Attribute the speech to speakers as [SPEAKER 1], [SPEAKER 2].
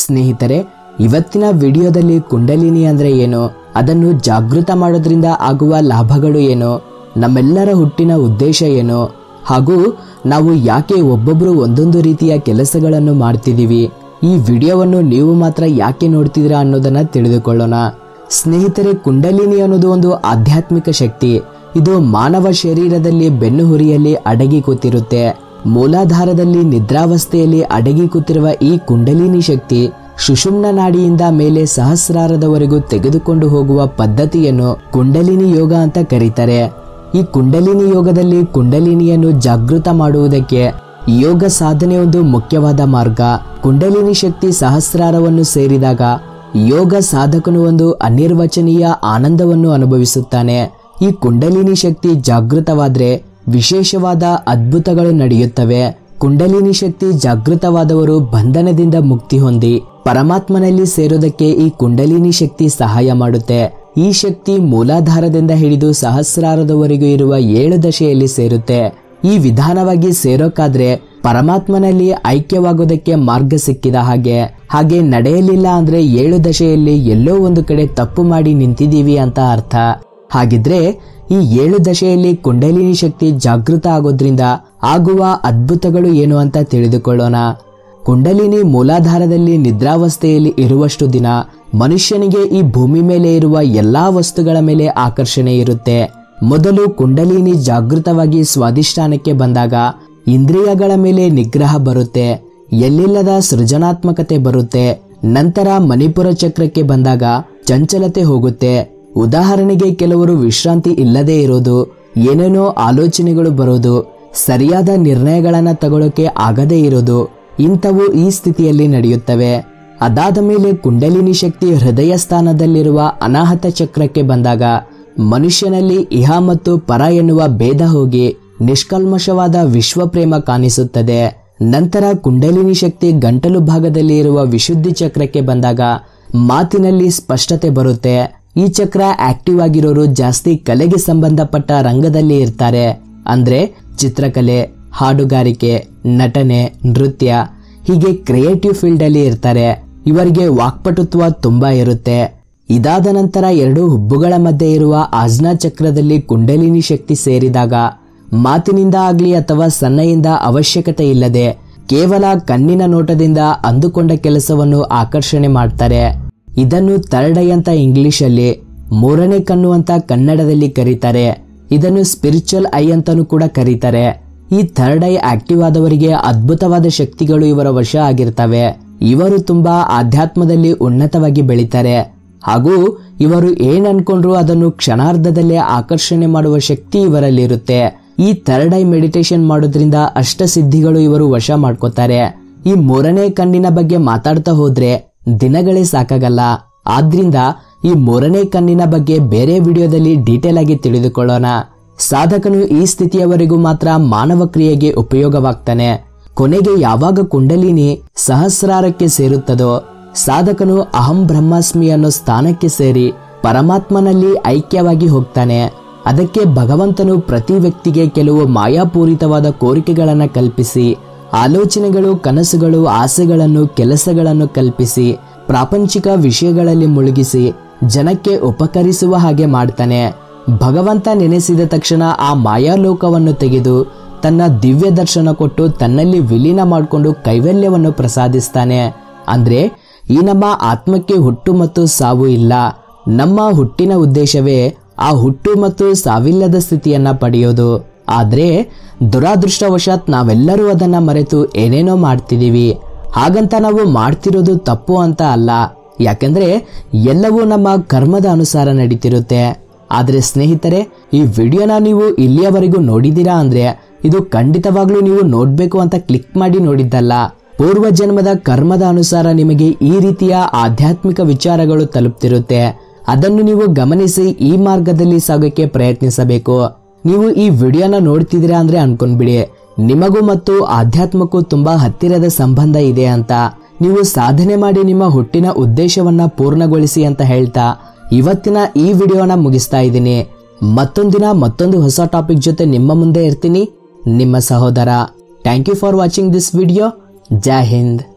[SPEAKER 1] ಸ್ನೇಹಿತರೆ ಇವತ್ತಿನ ವಿಡಿಯೋದಲ್ಲಿ ಕುಂಡಲಿನಿ ಅಂದ್ರೆ ಏನು ಅದನ್ನು ಜಾಗೃತ ಮಾಡೋದ್ರಿಂದ ಆಗುವ ಲಾಭಗಳು ಏನು ನಮ್ಮೆಲ್ಲರ ಹುಟ್ಟಿನ ಉದ್ದೇಶ ಏನು ಹಾಗೂ ನಾವು ಯಾಕೆ ಒಬ್ಬೊಬ್ರು ಒಂದೊಂದು ರೀತಿಯ ಕೆಲಸಗಳನ್ನು ಮಾಡ್ತಿದ್ದೀವಿ ಈ ವಿಡಿಯೋವನ್ನು ನೀವು ಮಾತ್ರ ಯಾಕೆ ನೋಡ್ತಿದ್ದೀರಾ ಅನ್ನೋದನ್ನ ತಿಳಿದುಕೊಳ್ಳೋಣ ಸ್ನೇಹಿತರೆ ಕುಂಡಲಿನಿ ಅನ್ನೋದು ಒಂದು ಆಧ್ಯಾತ್ಮಿಕ ಶಕ್ತಿ ಇದು ಮಾನವ ಶರೀರದಲ್ಲಿ ಬೆನ್ನುಹುರಿಯಲ್ಲಿ ಅಡಗಿ ಕೂತಿರುತ್ತೆ ಮೂಲಾಧಾರದಲ್ಲಿ ನಿದ್ರಾವಸ್ಥೆಯಲ್ಲಿ ಅಡಗಿ ಕೂತಿರುವ ಈ ಕುಂಡಲಿನಿ ಶಕ್ತಿ ಸುಷುಮ್ನ ನಾಡಿಯಿಂದ ಮೇಲೆ ಸಹಸ್ರಾರದವರೆಗೂ ತೆಗೆದುಕೊಂಡು ಹೋಗುವ ಪದ್ಧತಿಯನ್ನು ಕುಂಡಲಿನಿ ಯೋಗ ಅಂತ ಕರೀತಾರೆ ಈ ಕುಂಡಲಿನಿ ಯೋಗದಲ್ಲಿ ಕುಂಡಲಿನಿಯನ್ನು ಜಾಗೃತ ಮಾಡುವುದಕ್ಕೆ ಯೋಗ ಸಾಧನೆ ಒಂದು ಮುಖ್ಯವಾದ ಮಾರ್ಗ ಕುಂಡಲಿನಿ ಶಕ್ತಿ ಸಹಸ್ರಾರವನ್ನು ಸೇರಿದಾಗ ಯೋಗ ಸಾಧಕನು ಒಂದು ಅನಿರ್ವಚನೀಯ ಆನಂದವನ್ನು ಅನುಭವಿಸುತ್ತಾನೆ ಈ ಕುಂಡಲಿನಿ ಶಕ್ತಿ ಜಾಗೃತವಾದ್ರೆ ವಿಶೇಷವಾದ ಅದ್ಭುತಗಳು ನಡೆಯುತ್ತವೆ ಕುಂಡಲಿನಿ ಶಕ್ತಿ ಜಾಗೃತವಾದವರು ಬಂಧನದಿಂದ ಮುಕ್ತಿ ಹೊಂದಿ ಪರಮಾತ್ಮನಲ್ಲಿ ಸೇರೋದಕ್ಕೆ ಈ ಕುಂಡಲಿನಿ ಶಕ್ತಿ ಸಹಾಯ ಮಾಡುತ್ತೆ ಈ ಶಕ್ತಿ ಮೂಲಾಧಾರದಿಂದ ಹಿಡಿದು ಸಹಸ್ರಾರದವರೆಗೂ ಇರುವ ಏಳು ದಶೆಯಲ್ಲಿ ಸೇರುತ್ತೆ ಈ ವಿಧಾನವಾಗಿ ಸೇರೋಕಾದ್ರೆ ಪರಮಾತ್ಮನಲ್ಲಿ ಐಕ್ಯವಾಗೋದಕ್ಕೆ ಮಾರ್ಗ ಸಿಕ್ಕಿದ ಹಾಗೆ ಹಾಗೆ ನಡೆಯಲಿಲ್ಲ ಅಂದ್ರೆ ಏಳು ದಶೆಯಲ್ಲಿ ಎಲ್ಲೋ ಒಂದು ಕಡೆ ತಪ್ಪು ಮಾಡಿ ನಿಂತಿದ್ದೀವಿ ಅಂತ ಅರ್ಥ ಹಾಗಿದ್ರೆ ಈ ಏಳು ದಶೆಯಲ್ಲಿ ಕುಂಡಲಿನಿ ಶಕ್ತಿ ಜಾಗೃತ ಆಗೋದ್ರಿಂದ ಆಗುವ ಅದ್ಭುತಗಳು ಏನು ಅಂತ ತಿಳಿದುಕೊಳ್ಳೋಣ ಕುಂಡಲಿನಿ ಮೂಲಾಧಾರದಲ್ಲಿ ನಿದ್ರಾವಸ್ಥೆಯಲ್ಲಿ ಇರುವಷ್ಟು ದಿನ ಮನುಷ್ಯನಿಗೆ ಈ ಭೂಮಿ ಮೇಲೆ ಇರುವ ಎಲ್ಲಾ ವಸ್ತುಗಳ ಮೇಲೆ ಆಕರ್ಷಣೆ ಇರುತ್ತೆ ಮೊದಲು ಕುಂಡಲಿನಿ ಜಾಗೃತವಾಗಿ ಸ್ವಾಧಿಷ್ಠಾನಕ್ಕೆ ಬಂದಾಗ ಇಂದ್ರಿಯಗಳ ಮೇಲೆ ನಿಗ್ರಹ ಬರುತ್ತೆ ಎಲ್ಲಿಲ್ಲದ ಸೃಜನಾತ್ಮಕತೆ ಬರುತ್ತೆ ನಂತರ ಮಣಿಪುರ ಚಕ್ರಕ್ಕೆ ಬಂದಾಗ ಚಂಚಲತೆ ಹೋಗುತ್ತೆ ಉದಾಹರಣೆಗೆ ಕೆಲವರು ವಿಶ್ರಾಂತಿ ಇಲ್ಲದೆ ಇರೋದು ಏನೇನೋ ಆಲೋಚನೆಗಳು ಬರೋದು ಸರಿಯಾದ ನಿರ್ಣಯಗಳನ್ನ ತಗೊಳ್ಳೋಕೆ ಆಗದೇ ಇರೋದು ಇಂಥವು ಈ ಸ್ಥಿತಿಯಲ್ಲಿ ನಡೆಯುತ್ತವೆ ಅದಾದ ಮೇಲೆ ಕುಂಡಲಿನಿ ಶಕ್ತಿ ಹೃದಯ ಸ್ಥಾನದಲ್ಲಿರುವ ಅನಾಹತ ಚಕ್ರಕ್ಕೆ ಬಂದಾಗ ಮನುಷ್ಯನಲ್ಲಿ ಇಹ ಮತ್ತು ಪರ ಎನ್ನುವ ಭೇದ ಹೋಗಿ ನಿಷ್ಕಲ್ಮಶವಾದ ವಿಶ್ವಪ್ರೇಮ ಕಾಣಿಸುತ್ತದೆ ನಂತರ ಕುಂಡಲಿನಿ ಶಕ್ತಿ ಗಂಟಲು ಭಾಗದಲ್ಲಿ ಇರುವ ವಿಶುದ್ಧಿ ಚಕ್ರಕ್ಕೆ ಬಂದಾಗ ಮಾತಿನಲ್ಲಿ ಸ್ಪಷ್ಟತೆ ಬರುತ್ತೆ ಈ ಚಕ್ರ ಆಕ್ಟಿವ್ ಆಗಿರೋರು ಜಾಸ್ತಿ ಕಲೆಗೆ ಸಂಬಂಧಪಟ್ಟ ರಂಗದಲ್ಲಿ ಇರ್ತಾರೆ ಅಂದ್ರೆ ಚಿತ್ರಕಲೆ ಹಾಡುಗಾರಿಕೆ ನಟನೆ ನೃತ್ಯ ಹೀಗೆ ಕ್ರಿಯೇಟಿವ್ ಫೀಲ್ಡ್ ಅಲ್ಲಿ ಇರ್ತಾರೆ ಇವರಿಗೆ ವಾಕ್ಪಟುತ್ವ ತುಂಬಾ ಇರುತ್ತೆ ಇದಾದ ನಂತರ ಎರಡು ಹುಬ್ಬುಗಳ ಮಧ್ಯೆ ಇರುವ ಆಜ್ನಾ ಚಕ್ರದಲ್ಲಿ ಕುಂಡಲಿನಿ ಶಕ್ತಿ ಸೇರಿದಾಗ ಮಾತಿನಿಂದ ಆಗ್ಲಿ ಅಥವಾ ಸನ್ನೆಯಿಂದ ಅವಶ್ಯಕತೆ ಇಲ್ಲದೆ ಕೇವಲ ಕಣ್ಣಿನ ನೋಟದಿಂದ ಅಂದುಕೊಂಡ ಕೆಲಸವನ್ನು ಆಕರ್ಷಣೆ ಮಾಡ್ತಾರೆ ಇದನ್ನು ಥರ್ಡ್ ಐ ಅಂತ ಇಂಗ್ಲಿಷ್ ಅಲ್ಲಿ ಮೂರನೇ ಕಣ್ಣು ಅಂತ ಕನ್ನಡದಲ್ಲಿ ಕರೀತಾರೆ ಇದನ್ನು ಸ್ಪಿರಿಚುವಲ್ ಐ ಅಂತಾನೂ ಕೂಡ ಕರೀತಾರೆ ಈ ಥರ್ಡ್ ಐ ಆಕ್ಟಿವ್ ಆದವರಿಗೆ ಅದ್ಭುತವಾದ ಶಕ್ತಿಗಳು ಇವರ ವಶ ಆಗಿರ್ತವೆ ಇವರು ತುಂಬಾ ಆಧ್ಯಾತ್ಮದಲ್ಲಿ ಉನ್ನತವಾಗಿ ಬೆಳೀತಾರೆ ಹಾಗೂ ಇವರು ಏನ್ ಅನ್ಕೊಂಡ್ರು ಅದನ್ನು ಕ್ಷಣಾರ್ಧದಲ್ಲೇ ಆಕರ್ಷಣೆ ಮಾಡುವ ಶಕ್ತಿ ಇವರಲ್ಲಿ ಇರುತ್ತೆ ಈ ಥರ್ಡ್ ಐ ಮೆಡಿಟೇಷನ್ ಮಾಡೋದ್ರಿಂದ ಅಷ್ಟ ಸಿದ್ಧಿಗಳು ಇವರು ವಶ ಮಾಡ್ಕೋತಾರೆ ಈ ಮೂರನೇ ಕಣ್ಣಿನ ಬಗ್ಗೆ ಮಾತಾಡ್ತಾ ಹೋದ್ರೆ ದಿನಗಳೇ ಸಾಕಾಗಲ್ಲ ಆದ್ರಿಂದ ಈ ಮೂರನೇ ಕಣ್ಣಿನ ಬಗ್ಗೆ ಬೇರೆ ವಿಡಿಯೋದಲ್ಲಿ ಡೀಟೇಲ್ ಆಗಿ ತಿಳಿದುಕೊಳ್ಳೋಣ ಸಾಧಕನು ಈ ಸ್ಥಿತಿಯವರೆಗೂ ಮಾತ್ರ ಮಾನವ ಕ್ರಿಯೆಗೆ ಉಪಯೋಗವಾಗ್ತಾನೆ ಕೊನೆಗೆ ಯಾವಾಗ ಕುಂಡಲಿನಿ ಸಹಸ್ರಾರಕ್ಕೆ ಸೇರುತ್ತದೋ ಸಾಧಕನು ಅಹಂ ಬ್ರಹ್ಮಾಸ್ಮಿ ಅನ್ನೋ ಸ್ಥಾನಕ್ಕೆ ಸೇರಿ ಪರಮಾತ್ಮನಲ್ಲಿ ಐಕ್ಯವಾಗಿ ಹೋಗ್ತಾನೆ ಅದಕ್ಕೆ ಭಗವಂತನು ಪ್ರತಿ ವ್ಯಕ್ತಿಗೆ ಕೆಲವು ಮಾಯಾಪೂರಿತವಾದ ಕೋರಿಕೆಗಳನ್ನ ಕಲ್ಪಿಸಿ ಆಲೋಚನೆಗಳು ಕನಸುಗಳು ಆಸೆಗಳನ್ನು ಕೆಲಸಗಳನ್ನು ಕಲ್ಪಿಸಿ ಪ್ರಾಪಂಚಿಕ ವಿಷಯಗಳಲ್ಲಿ ಮುಳುಗಿಸಿ ಜನಕ್ಕೆ ಉಪಕರಿಸುವ ಹಾಗೆ ಮಾಡ್ತಾನೆ ಭಗವಂತ ನೆನೆಸಿದ ತಕ್ಷಣ ಆ ಮಾಯಾಲೋಕವನ್ನು ತೆಗೆದು ತನ್ನ ದಿವ್ಯ ದರ್ಶನ ಕೊಟ್ಟು ತನ್ನಲ್ಲಿ ವಿಲೀನ ಮಾಡಿಕೊಂಡು ಕೈವಲ್ಯವನ್ನು ಪ್ರಸಾದಿಸ್ತಾನೆ ಅಂದ್ರೆ ಈ ನಮ್ಮ ಆತ್ಮಕ್ಕೆ ಹುಟ್ಟು ಮತ್ತು ಸಾವು ಇಲ್ಲ ನಮ್ಮ ಹುಟ್ಟಿನ ಉದ್ದೇಶವೇ ಆ ಹುಟ್ಟು ಮತ್ತು ಸಾವಿಲ್ಲದ ಸ್ಥಿತಿಯನ್ನ ಪಡೆಯೋದು ಆದ್ರೆ ದುರಾದೃಷ್ಟವಶಾತ್ ನಾವೆಲ್ಲರೂ ಅದನ್ನ ಮರೆತು ಏನೇನೋ ಮಾಡ್ತಿದೀವಿ ಹಾಗಂತ ನಾವು ಮಾಡ್ತಿರೋದು ತಪ್ಪು ಅಂತ ಅಲ್ಲ ಯಾಕಂದ್ರೆ ಎಲ್ಲವೂ ನಮ್ಮ ಕರ್ಮದ ಅನುಸಾರ ನಡೀತಿರುತ್ತೆ ಆದ್ರೆ ಸ್ನೇಹಿತರೆ ಈ ವಿಡಿಯೋನ ನೀವು ಇಲ್ಲಿಯವರೆಗೂ ನೋಡಿದೀರಾ ಅಂದ್ರೆ ಇದು ಖಂಡಿತವಾಗ್ಲೂ ನೀವು ನೋಡ್ಬೇಕು ಅಂತ ಕ್ಲಿಕ್ ಮಾಡಿ ನೋಡಿದ್ದಲ್ಲ ಪೂರ್ವ ಜನ್ಮದ ಕರ್ಮದ ಅನುಸಾರ ನಿಮಗೆ ಈ ರೀತಿಯ ಆಧ್ಯಾತ್ಮಿಕ ವಿಚಾರಗಳು ತಲುಪ್ತಿರುತ್ತೆ ಅದನ್ನು ನೀವು ಗಮನಿಸಿ ಈ ಮಾರ್ಗದಲ್ಲಿ ಸಾಗೋಕೆ ಪ್ರಯತ್ನಿಸಬೇಕು ನೀವು ಈ ವಿಡಿಯೋನ ನೋಡ್ತಿದ್ದೀರಾ ಅಂದ್ರೆ ಅನ್ಕೊಂಡ್ಬಿಡಿ ನಿಮಗೂ ಮತ್ತು ಆಧ್ಯಾತ್ಮಕ್ಕೂ ತುಂಬಾ ಹತ್ತಿರದ ಸಂಬಂಧ ಇದೆ ಅಂತ ನೀವು ಸಾಧನೆ ಮಾಡಿ ನಿಮ್ಮ ಹುಟ್ಟಿನ ಉದ್ದೇಶವನ್ನ ಪೂರ್ಣಗೊಳಿಸಿ ಅಂತ ಹೇಳ್ತಾ ಇವತ್ತಿನ ಈ ವಿಡಿಯೋನ ಮುಗಿಸ್ತಾ ಇದ್ದೀನಿ ಮತ್ತೊಂದಿನ ಮತ್ತೊಂದು ಹೊಸ ಟಾಪಿಕ್ ಜೊತೆ ನಿಮ್ಮ ಮುಂದೆ ಇರ್ತೀನಿ ನಿಮ್ಮ ಸಹೋದರ thank you for watching this video Jai Hind